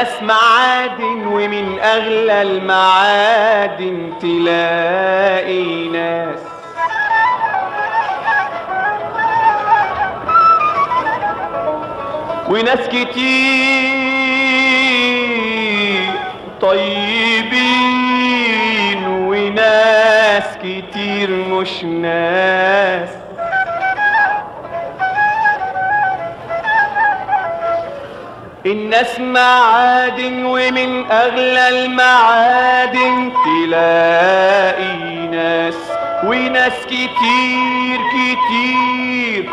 الناس معادن ومن اغلى المعادن تلاقي ناس وناس كتير طيبين وناس كتير مش ناس الناس معادن ومن اغلى المعادن تلاقي ناس وناس كتير كتير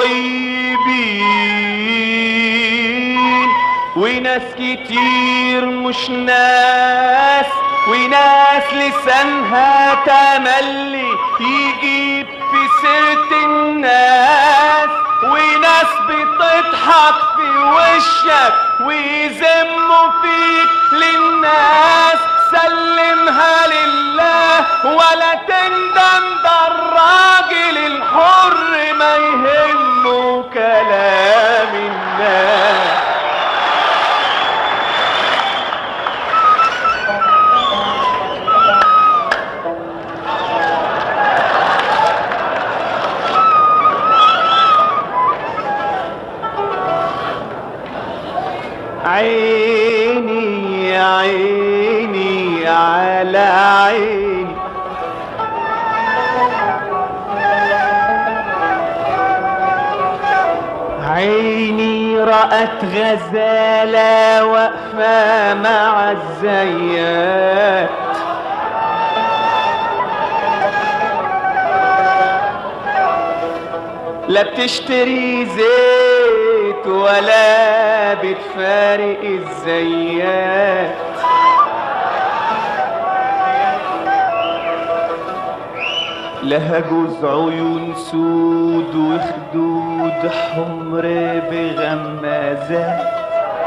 طيبين وناس كتير مش ناس وناس لسانها تملي يجيب في سيرة الناس وناس بتضحك في وشك ويذموا فيك للناس سلمها لله ولا تندم ده الراجل الحر ما يهمه كلام الناس عيني يا عيني على عيني عيني رأت غزالة واقفة مع الزيات لا بتشتري زيت ولا بتفارق الزيات لها جوز عيون سود وخدود حمر بغمازات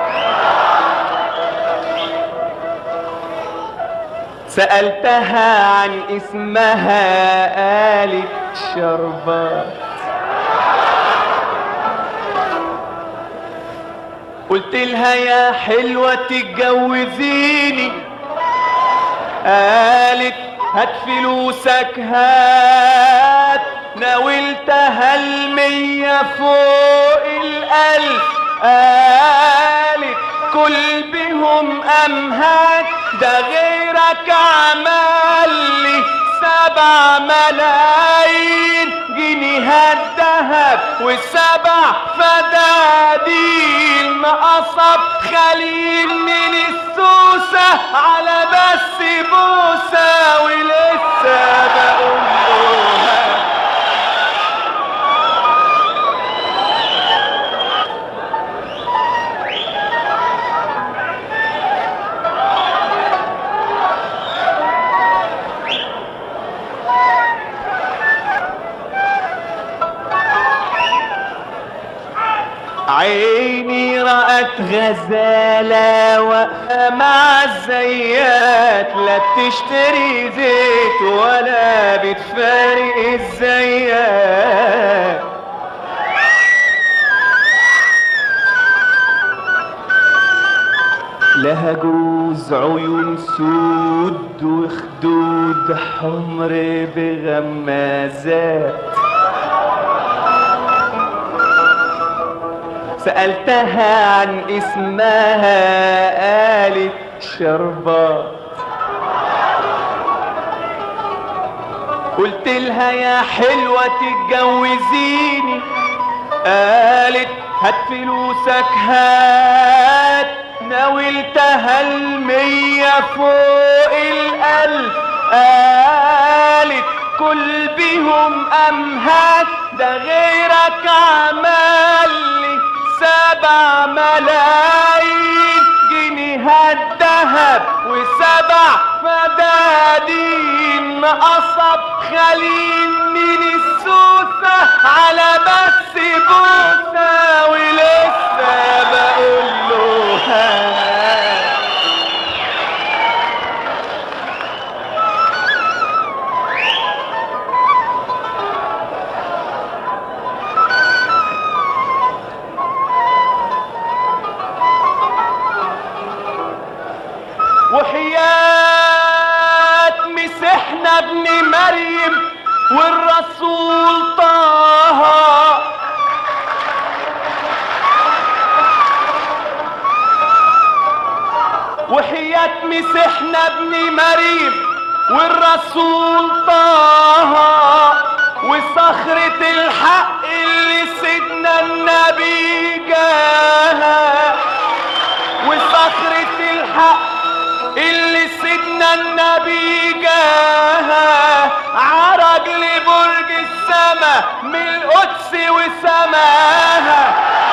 سألتها عن اسمها قالت شربات قلت لها يا حلوة تتجوزيني قالت هات فلوسك هات ناولتها المية فوق الألف قالت كل بهم أمهات ده غيرك عمل لي سبع ملايين جنيهات دهب وسبع فدادين نقصب خليل من السوسة على بس بوسة ولسه بقول له عيني رأت غزالة واقفة مع الزيات لا بتشتري زيت ولا بتفارق الزيات لها جوز عيون سود وخدود حمر بغمازات سألتها عن اسمها قالت شربات قلت لها يا حلوة تتجوزيني قالت هات فلوسك هات ناولتها المية فوق الألف قالت كل بيهم أمهات ده غيرك عمل لي سبع ملايين جنيهات دهب وسبع فدادين قصب خليل من السوسة على بس بوسة ولسه بقول له هات وحياة مسيحنا ابن مريم والرسول طه وحياة مسيحنا ابن مريم والرسول طه وصخرة الحق اللي سيدنا النبي جاها وصخرة الحق اللي سيدنا النبي جاها عرج لبرج السما من القدس وسماها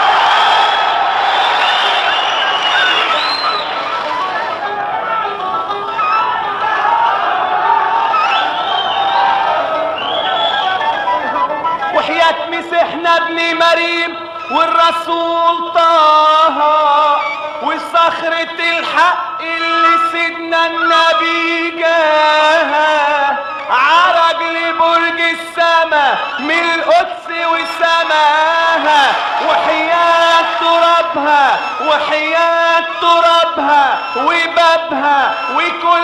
وحياة مسيحنا ابن مريم والرسول طه وصخرة الحق اللي سيدنا النبي جاها عرج لبرج السما من القدس وسماها وحياة ترابها وحياة ترابها وبابها وكل